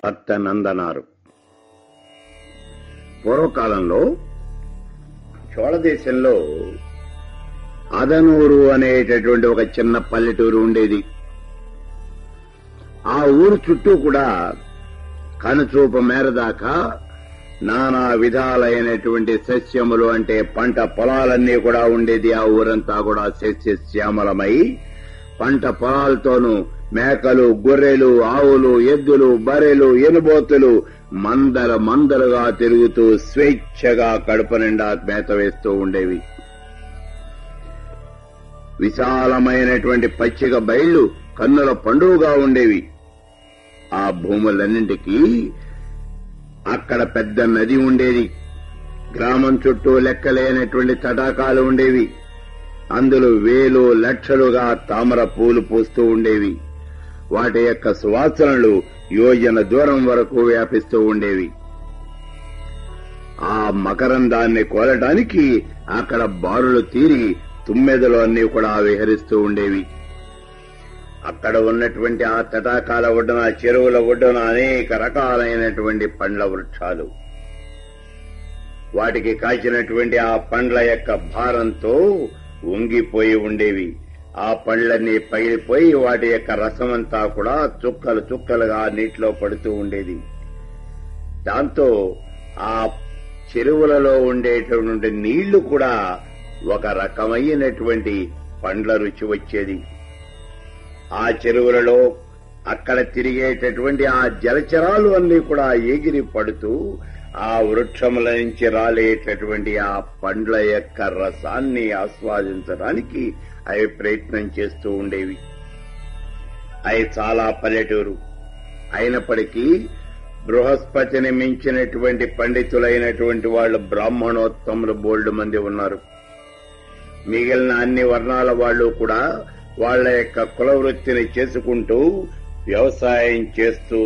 భక్తనందనారు పూర్వకాలంలో చోళదేశంలో అదనూరు అనేటటువంటి ఒక చిన్న పల్లెటూరు ఉండేది ఆ ఊరు చుట్టూ కూడా కనుచూపు మేర దాకా నానా విధాలైనటువంటి సస్యములు అంటే పంట పొలాలన్నీ కూడా ఉండేది ఆ ఊరంతా కూడా సస్యశ్యామలమై పంట పొలాలతోనూ మేకలు గొర్రెలు ఆవులు ఎద్దులు బర్రెలు ఎనుబోతులు మందర మందరుగా తిరుగుతూ స్వేచ్ఛగా కడుపు నిండా మేత వేస్తూ ఉండేవి విశాలమైనటువంటి పచ్చిక బయళ్లు కన్నుల పండుగగా ఉండేవి ఆ భూములన్నింటికీ అక్కడ పెద్ద నది ఉండేది గ్రామం చుట్టూ లెక్కలేనటువంటి తటాకాలు ఉండేవి అందులో వేలు లక్షలుగా తామర పూలు పూస్తూ ఉండేవి వాటి యొక్క సువాసనలు యోజన దూరం వరకు వ్యాపిస్తూ ఉండేవి ఆ మకరందాన్ని కోలటానికి అక్కడ బారులు తీరి తుమ్మెదలు అన్నీ కూడా విహరిస్తూ ఉండేవి అక్కడ ఉన్నటువంటి ఆ తటాకాల ఒడ్డున చెరువుల ఒడ్డున అనేక రకాలైనటువంటి పండ్ల వృక్షాలు వాటికి కాచినటువంటి ఆ పండ్ల యొక్క భారంతో వంగిపోయి ఉండేవి ఆ పండ్లన్నీ పగిలిపోయి వాటి యొక్క రసమంతా కూడా చుక్కలు చుక్కలుగా నీటిలో పడుతూ ఉండేది దాంతో ఆ చెరువులలో ఉండేటటువంటి నీళ్లు కూడా ఒక రకమైనటువంటి పండ్ల రుచి వచ్చేది ఆ చెరువులలో అక్కడ తిరిగేటటువంటి ఆ జలచరాలు అన్ని కూడా ఎగిరి పడుతూ ఆ వృక్షముల నుంచి రాలేటటువంటి ఆ పండ్ల యొక్క రసాన్ని ఆస్వాదించడానికి అవి ప్రయత్నం చేస్తూ ఉండేవి అవి చాలా పల్లెటూరు అయినప్పటికీ బృహస్పతిని మించినటువంటి పండితులైనటువంటి వాళ్ళు బ్రాహ్మణోత్తములు బోల్డ్ మంది ఉన్నారు మిగిలిన అన్ని వర్ణాల వాళ్ళు కూడా వాళ్ళ యొక్క కుల వృత్తిని చేసుకుంటూ వ్యవసాయం చేస్తూ